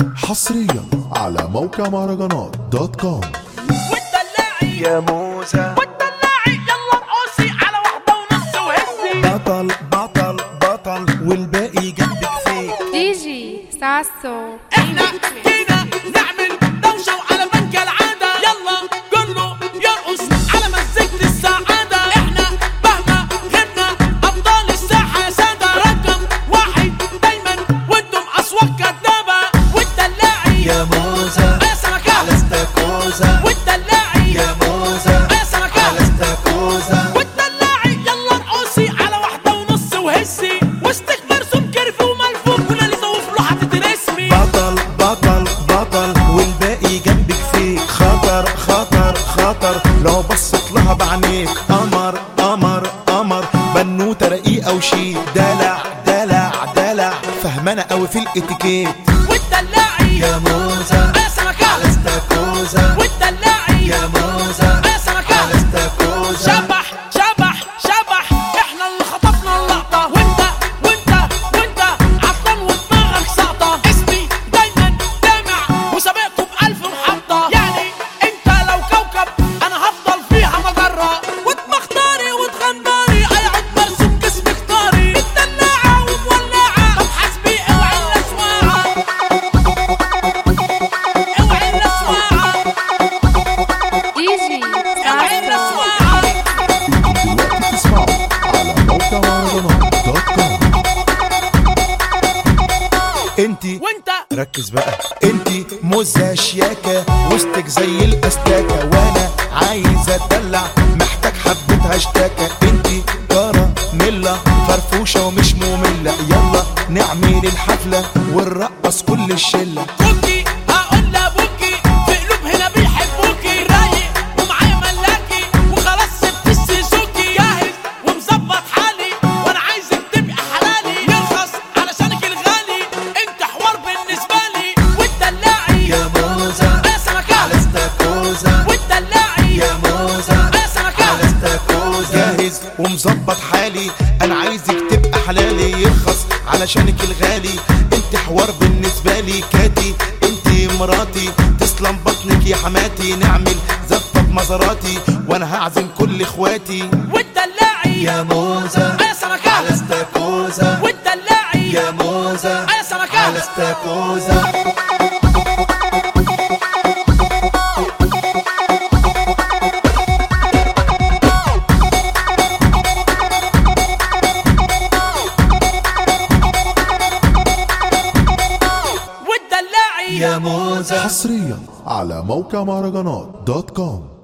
حصريا على موقع مهرجانات دوت كوم والدلاعي يا موسى والدلاعي يلا ارقصي على واحدة ونص وهزي بطل بطل بطل والباقي جنبك فيك دي جي ساسو احنا جينا نعمل دوشة وعلى بنك العادة يلا كله يرقص على مزيكة السعادة احنا مهما غبنا ابطال الساحة يا سادة رقم واحد دايما وانتم اصوات كدابة والدلاعي يا موسى يا سمكة على استاكوزا والدلاعي يا موسى يا سمكة على استاكوزا والدلاعي يلا ارقصي على واحدة ونص وهسي وسطك مرسوم كرف وملفوف وناليزا وفلوحة حاطط اسمي بطل بطل بطل والباقي جنبك فيك خطر خطر خطر لو بصت لها بعينيك قمر قمر قمر بنوته رقيقه وشيك دلع دلع دلع فهمانه قوي في الاتيكيت والدلاعي يا موسى يا سمكة على استاكوزا والدلاعي يا موسى يا سمكة على استاكوزا شبح شبح شبح احنا اللي خطفنا اللقطة وانت وانت وانت عطلان ودماغك ساقطة اسمي دايما دامع وسابقكم بألف محطة يعني انت لو كوكب انا هفضل فيها مجرة وتمختاري وتغنداري ايعد مرسوم جسم اختاري مدلعة ومولعة طب حسبي اوعي الاسواعة اوعي الاسواعة دي جي اوعي ساسو الاسواعة دلوقتي تسمعوا على موقع مهرجانات دوت كوم انتي وانت ركز بقى انتي موزة شياكة وسطك زي الاستاكة وانا عايز اتدلع محتاج حبة هاشتاكة انتي كراميلا فرفوشة ومش مملة يلا نعمل الحفلة ونرقص كل الشلة بوكي هقول لابوكي في قلوب هنا بيحبوكي رايق ومعايا ملاكي وخلاص سبت السيزوكي جاهز ومظبط حالي وانا عايزك تبقى حلالي يرخص علشانك الغالي انت حوار بالنسبه لي والدلاعي يا موزة يا سمكة على استاكوزا والدلاعي يا موزة يا سمكة على استاكوزا جاهز ومظبط حالي انا عايزك تبقى حلالي يرخص علشانك الغالي انت حوار بالنسبة لي كاتي انت مراتي تسلم بطنك يا حماتي نعمل زفة بمزاراتي وانا هعزم كل اخواتي والدلاعي يا موزة يا سمكة على استاكوزا والدلاعي يا موزة يا سمكة على استاكوزا والدلاعي يا موزة حصريا على موقع مهرجانات دوت كوم